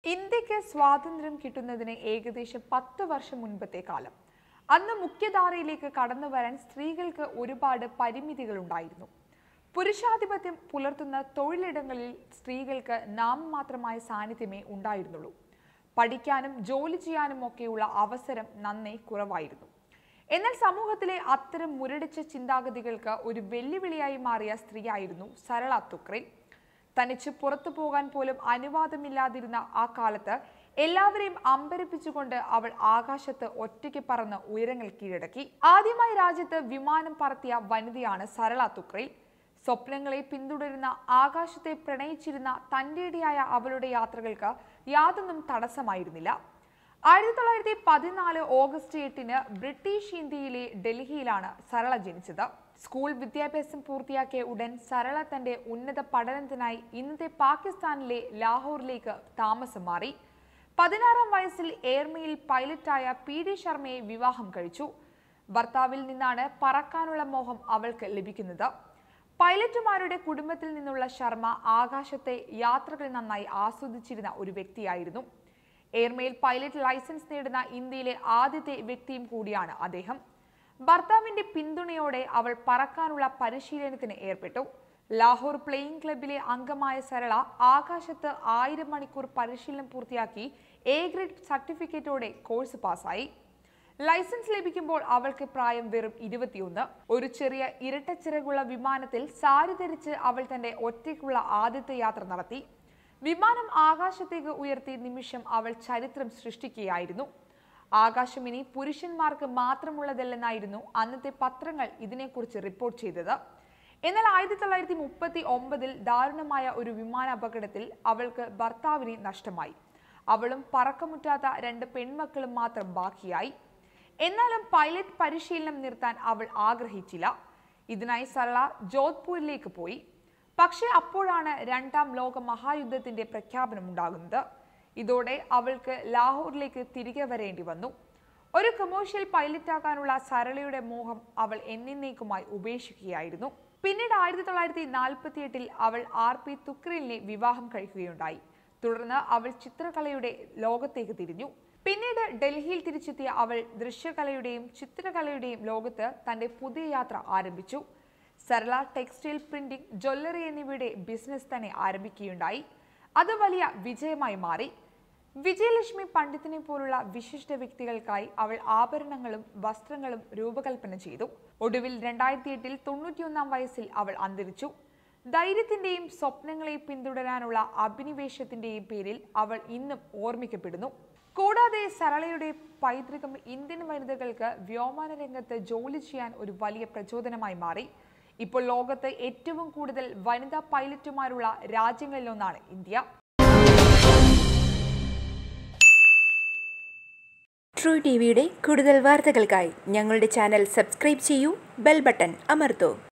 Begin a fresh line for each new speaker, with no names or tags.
ഇന്ത്യക്ക് സ്വാതന്ത്ര്യം കിട്ടുന്നതിന് ഏകദേശം പത്ത് വർഷം മുൻപത്തെ കാലം അന്ന് മുഖ്യധാരയിലേക്ക് കടന്നു വരാൻ സ്ത്രീകൾക്ക് ഒരുപാട് പരിമിതികൾ ഉണ്ടായിരുന്നു പുരുഷാധിപത്യം പുലർത്തുന്ന തൊഴിലിടങ്ങളിൽ സ്ത്രീകൾക്ക് നാമമാത്രമായ സാന്നിധ്യമേ ഉണ്ടായിരുന്നുള്ളൂ പഠിക്കാനും ജോലി ചെയ്യാനും ഒക്കെയുള്ള അവസരം നന്നേ കുറവായിരുന്നു എന്നാൽ സമൂഹത്തിലെ അത്തരം മുരടിച്ച ചിന്താഗതികൾക്ക് ഒരു വെല്ലുവിളിയായി മാറിയ സ്ത്രീയായിരുന്നു സരള തുക്രേ തനിച്ച് പുറത്തു പോകാൻ പോലും അനുവാദമില്ലാതിരുന്ന ആ കാലത്ത് എല്ലാവരെയും അമ്പരപ്പിച്ചുകൊണ്ട് അവൾ ആകാശത്ത് ഒറ്റയ്ക്ക് പറന്ന് ഉയരങ്ങൾ കീഴടക്കി ആദ്യമായി രാജ്യത്ത് വിമാനം പറത്തിയ വനിതയാണ് സരള തുക്രൈൽ സ്വപ്നങ്ങളെ പിന്തുടരുന്ന ആകാശത്തെ പ്രണയിച്ചിരുന്ന തൻ്റെടിയായ അവളുടെ യാത്രകൾക്ക് യാതൊന്നും തടസ്സമായിരുന്നില്ല ആയിരത്തി തൊള്ളായിരത്തി പതിനാല് ഓഗസ്റ്റ് എട്ടിന് ബ്രിട്ടീഷ് ഇന്ത്യയിലെ ഡൽഹിയിലാണ് സരള ജനിച്ചത് സ്കൂൾ വിദ്യാഭ്യാസം പൂർത്തിയാക്കിയ ഉടൻ സരള തന്റെ ഉന്നത പഠനത്തിനായി ഇന്നത്തെ പാകിസ്ഥാനിലെ ലാഹോറിലേക്ക് താമസം മാറി പതിനാറാം വയസ്സിൽ എയർമെയിൽ പൈലറ്റായ പി ഡി ശർമ്മയെ വിവാഹം കഴിച്ചു ഭർത്താവിൽ നിന്നാണ് പറക്കാനുള്ള മോഹം അവൾക്ക് ലഭിക്കുന്നത് പൈലറ്റുമാരുടെ കുടുംബത്തിൽ നിന്നുള്ള ശർമ്മ ആകാശത്തെ യാത്രകൾ നന്നായി ആസ്വദിച്ചിരുന്ന ഒരു വ്യക്തിയായിരുന്നു എയർമെയിൽ പൈലറ്റ് ലൈസൻസ് നേടുന്ന ഇന്ത്യയിലെ ആദ്യത്തെ വ്യക്തിയും കൂടിയാണ് അദ്ദേഹം ഭർത്താവിന്റെ പിന്തുണയോടെ അവൾ പറക്കാനുള്ള പരിശീലനത്തിന് ഏർപ്പെട്ടു ലാഹോർ പ്ലേയിങ് ക്ലബിലെ അംഗമായ സരള ആകാശത്ത് ആയിരം മണിക്കൂർ പരിശീലനം പൂർത്തിയാക്കി എ ഗ്രേഡ് സർട്ടിഫിക്കറ്റോടെ കോഴ്സ് പാസ്സായി ലൈസൻസ് ലഭിക്കുമ്പോൾ അവൾക്ക് പ്രായം വെറും ഇരുപത്തിയൊന്ന് ഒരു ചെറിയ ഇരട്ടച്ചിറകുള്ള വിമാനത്തിൽ സാരി ധരിച്ച് അവൾ തന്റെ ഒറ്റയ്ക്കുള്ള ആദ്യത്തെ യാത്ര നടത്തി വിമാനം ആകാശത്തേക്ക് ഉയർത്തി നിമിഷം അവൾ ചരിത്രം സൃഷ്ടിക്കുകയായിരുന്നു ആകാശം ഇനി പുരുഷന്മാർക്ക് മാത്രമുള്ളതല്ലെന്നായിരുന്നു അന്നത്തെ പത്രങ്ങൾ ഇതിനെക്കുറിച്ച് റിപ്പോർട്ട് ചെയ്തത് എന്നാൽ ആയിരത്തി തൊള്ളായിരത്തി മുപ്പത്തി ഒമ്പതിൽ ദാരുണമായ ഒരു വിമാന അപകടത്തിൽ അവൾക്ക് ഭർത്താവിനെ നഷ്ടമായി അവളും പറക്കമുറ്റാത്ത രണ്ട് പെൺമക്കളും മാത്രം ബാക്കിയായി എന്നാലും പൈലറ്റ് പരിശീലനം നിർത്താൻ അവൾ ആഗ്രഹിച്ചില്ല ഇതിനായി സരള ജോധ്പൂരിലേക്ക് പോയി പക്ഷേ അപ്പോഴാണ് രണ്ടാം ലോക മഹായുദ്ധത്തിന്റെ പ്രഖ്യാപനം ഉണ്ടാകുന്നത് ഇതോടെ അവൾക്ക് ലാഹോറിലേക്ക് തിരികെ വരേണ്ടി വന്നു ഒരു കമേഴ്ഷ്യൽ പൈലറ്റാകാനുള്ള സരളയുടെ മോഹം അവൾ എന്നേക്കുമായി ഉപേക്ഷിക്കുകയായിരുന്നു പിന്നീട് ആയിരത്തി തൊള്ളായിരത്തി നാൽപ്പത്തി എട്ടിൽ അവൾ ആർ പി തുക്രിലിനെ വിവാഹം കഴിക്കുകയുണ്ടായി തുടർന്ന് അവൾ ചിത്രകലയുടെ ലോകത്തേക്ക് തിരിഞ്ഞു പിന്നീട് ഡൽഹിയിൽ തിരിച്ചെത്തിയ അവൾ ദൃശ്യകലയുടെയും ചിത്രകലയുടെയും ലോകത്ത് തന്റെ പുതിയ യാത്ര ആരംഭിച്ചു സരള ടെക്സ്റ്റൈൽ പ്രിന്റിംഗ് ജ്വല്ലറി എന്നിവയുടെ ബിസിനസ് തന്നെ ആരംഭിക്കുകയുണ്ടായി അത് വലിയ വിജയമായി മാറി വിജയലക്ഷ്മി പണ്ഡിത്തിനെ പോലുള്ള വിശിഷ്ട വ്യക്തികൾക്കായി അവൾ ആഭരണങ്ങളും വസ്ത്രങ്ങളും രൂപകൽപ്പന ചെയ്തു ഒടുവിൽ രണ്ടായിരത്തി എട്ടിൽ തൊണ്ണൂറ്റിയൊന്നാം വയസ്സിൽ അവൾ അന്തരിച്ചു ധൈര്യത്തിന്റെയും സ്വപ്നങ്ങളെ പിന്തുടരാനുള്ള അഭിനിവേശത്തിന്റെയും പേരിൽ അവൾ ഇന്നും ഓർമ്മിക്കപ്പെടുന്നു കൂടാതെ സരളയുടെ പൈതൃകം ഇന്ത്യൻ വനിതകൾക്ക് വ്യോമയാന രംഗത്ത് ജോലി ചെയ്യാൻ ഒരു വലിയ പ്രചോദനമായി മാറി ഇപ്പോൾ ലോകത്ത് ഏറ്റവും കൂടുതൽ വനിതാ പൈലറ്റുമാരുള്ള രാജ്യങ്ങളിലൊന്നാണ് ഇന്ത്യ
ട്രൂ ടി വിയുടെ കൂടുതൽ വാർത്തകൾക്കായി ഞങ്ങളുടെ ചാനൽ സബ്സ്ക്രൈബ് ചെയ്യൂ ബെൽ ബട്ടൺ അമർത്തൂ